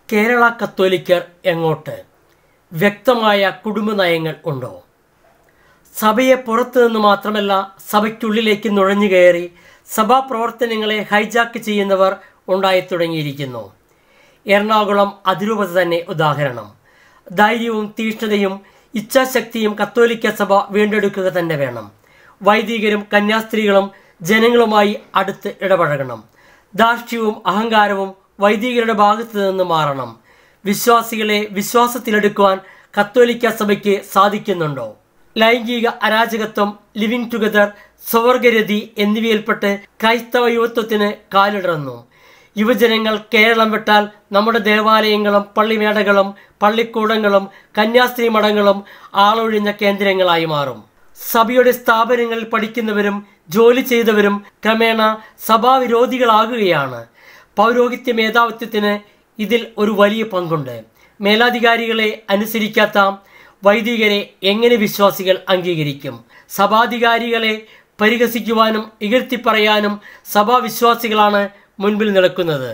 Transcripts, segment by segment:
കേരള കത്തോലിക്കർ എങ്ങോട്ട് വ്യക്തമായ കുടുംബ നയങ്ങൾ ഉണ്ടോ സഭയെ പുറത്തു നിന്ന് മാത്രമല്ല സഭയ്ക്കുള്ളിലേക്ക് നുഴഞ്ഞു കയറി സഭാ പ്രവർത്തനങ്ങളെ ഹൈജാക്ക് ചെയ്യുന്നവർ ഉണ്ടായി തുടങ്ങിയിരിക്കുന്നു എറണാകുളം അതിരൂപത തന്നെ ഉദാഹരണം ധൈര്യവും തീഷ്ണതയും ഇച്ഛാശക്തിയും കത്തോലിക്ക സഭ വീണ്ടെടുക്കുക തന്നെ വേണം വൈദികരും കന്യാസ്ത്രീകളും ജനങ്ങളുമായി അടുത്ത് ഇടപഴകണം ധാർഷ്ട്യവും അഹങ്കാരവും വൈദികരുടെ ഭാഗത്തു നിന്ന് മാറണം വിശ്വാസികളെ വിശ്വാസത്തിലെടുക്കുവാൻ കത്തോലിക്ക സഭയ്ക്ക് സാധിക്കുന്നുണ്ടോ ലൈംഗിക അരാജകത്വം ലിവിങ് ടുഗദർ സ്വവർഗരതി എന്നിവയിൽപ്പെട്ട് ക്രൈസ്തവ യുവത്വത്തിന് കാലിടറുന്നു യുവജനങ്ങൾ കേരളം വിട്ടാൽ നമ്മുടെ ദേവാലയങ്ങളും പള്ളിമേടകളും പള്ളിക്കൂടങ്ങളും കന്യാസ്ത്രീ മഠങ്ങളും ആളൊഴിഞ്ഞ കേന്ദ്രങ്ങളായി മാറും സഭയുടെ സ്ഥാപനങ്ങളിൽ പഠിക്കുന്നവരും ജോലി ചെയ്തവരും ക്രമേണ സഭാവിരോധികളാകുകയാണ് പൗരോഹിത്യ മേധാവിത്വത്തിന് ഇതിൽ ഒരു വലിയ പങ്കുണ്ട് മേലധികാരികളെ അനുസരിക്കാത്ത വൈദികരെ എങ്ങനെ വിശ്വാസികൾ അംഗീകരിക്കും സഭാധികാരികളെ പരിഹസിക്കുവാനും ഇകഴ്ത്തിപ്പറയാനും സഭാവിശ്വാസികളാണ് മുൻപിൽ നിൽക്കുന്നത്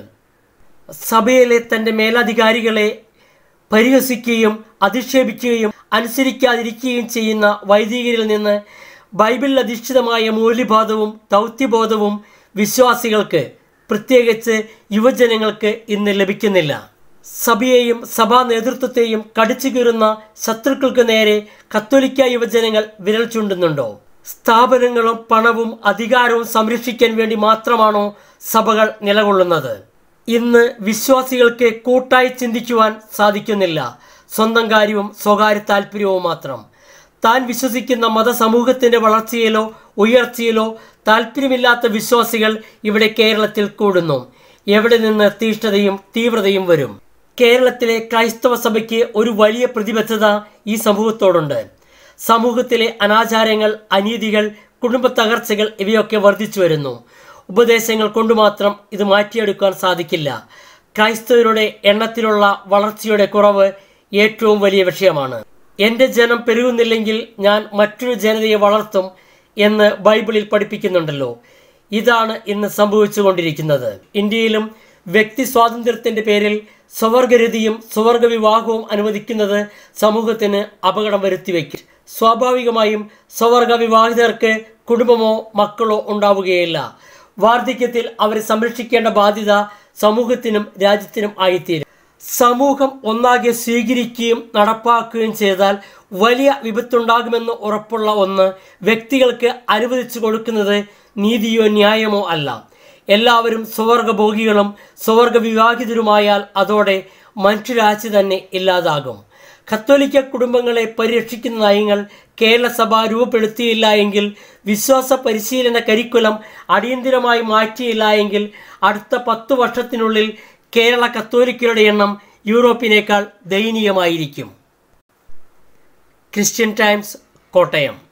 സഭയിലെ തൻ്റെ മേലധികാരികളെ പരിഹസിക്കുകയും അധിക്ഷേപിക്കുകയും അനുസരിക്കാതിരിക്കുകയും ചെയ്യുന്ന വൈദികരിൽ നിന്ന് ബൈബിളിൽ അധിഷ്ഠിതമായ മൂല്യബോധവും ദൗത്യബോധവും വിശ്വാസികൾക്ക് പ്രത്യേകിച്ച് യുവജനങ്ങൾക്ക് ഇന്ന് ലഭിക്കുന്നില്ല സഭയെയും സഭാ നേതൃത്വത്തെയും കടിച്ചു കീറുന്ന ശത്രുക്കൾക്ക് നേരെ കത്തോലിക്ക യുവജനങ്ങൾ വിരൽ ചൂണ്ടുന്നുണ്ടോ സ്ഥാപനങ്ങളും പണവും അധികാരവും സംരക്ഷിക്കാൻ വേണ്ടി മാത്രമാണോ സഭകൾ നിലകൊള്ളുന്നത് ഇന്ന് വിശ്വാസികൾക്ക് കൂട്ടായി ചിന്തിക്കുവാൻ സാധിക്കുന്നില്ല സ്വന്തം കാര്യവും സ്വകാര്യ താല്പര്യവും മാത്രം താൻ വിശ്വസിക്കുന്ന മതസമൂഹത്തിന്റെ വളർച്ചയിലോ ഉയർച്ചയിലോ താല്പര്യമില്ലാത്ത വിശ്വാസികൾ ഇവിടെ കേരളത്തിൽ കൂടുന്നു എവിടെ നിന്ന് തീഷ്ണതയും തീവ്രതയും വരും കേരളത്തിലെ ക്രൈസ്തവ സഭയ്ക്ക് ഒരു വലിയ പ്രതിബദ്ധത ഈ സമൂഹത്തോടുണ്ട് സമൂഹത്തിലെ അനാചാരങ്ങൾ അനീതികൾ കുടുംബ തകർച്ചകൾ ഇവയൊക്കെ വർദ്ധിച്ചു വരുന്നു ഉപദേശങ്ങൾ കൊണ്ട് മാത്രം ഇത് മാറ്റിയെടുക്കാൻ സാധിക്കില്ല ക്രൈസ്തവരുടെ എണ്ണത്തിലുള്ള വളർച്ചയുടെ കുറവ് ഏറ്റവും വലിയ വിഷയമാണ് എൻ്റെ ജനം പെരുകുന്നില്ലെങ്കിൽ ഞാൻ മറ്റൊരു ജനതയെ വളർത്തും എന്ന് ബൈബിളിൽ പഠിപ്പിക്കുന്നുണ്ടല്ലോ ഇതാണ് ഇന്ന് സംഭവിച്ചുകൊണ്ടിരിക്കുന്നത് ഇന്ത്യയിലും വ്യക്തി സ്വാതന്ത്ര്യത്തിന്റെ പേരിൽ സ്വവർഗരതിയും സ്വവർഗ വിവാഹവും അനുവദിക്കുന്നത് സമൂഹത്തിന് അപകടം വരുത്തിവെക്കും സ്വാഭാവികമായും സ്വവർഗ വിവാഹിതർക്ക് കുടുംബമോ മക്കളോ ഉണ്ടാവുകയില്ല വാർദ്ധക്യത്തിൽ അവരെ സംരക്ഷിക്കേണ്ട ബാധ്യത സമൂഹത്തിനും രാജ്യത്തിനും ആയിത്തീരും സമൂഹം ഒന്നാകെ സ്വീകരിക്കുകയും നടപ്പാക്കുകയും ചെയ്താൽ വലിയ വിപത്തുണ്ടാകുമെന്ന് ഉറപ്പുള്ള ഒന്ന് വ്യക്തികൾക്ക് അനുവദിച്ചു കൊടുക്കുന്നത് നീതിയോ ന്യായമോ അല്ല എല്ലാവരും സ്വവർഗഭോഗികളും സ്വവർഗ വിവാഹിതരുമായാൽ അതോടെ മനുഷ്യരാശി തന്നെ ഇല്ലാതാകും കത്തോലിക്ക കുടുംബങ്ങളെ പരിരക്ഷിക്കുന്ന നയങ്ങൾ കേരള സഭ രൂപപ്പെടുത്തിയില്ല എങ്കിൽ വിശ്വാസ പരിശീലന കരിക്കുലം അടിയന്തിരമായി മാറ്റിയില്ല എങ്കിൽ അടുത്ത പത്തു വർഷത്തിനുള്ളിൽ കേരള കത്തോലിക്കരുടെ എണ്ണം യൂറോപ്പിനേക്കാൾ ദയനീയമായിരിക്കും ക്രിസ്ത്യൻ ടൈംസ് കോട്ടയം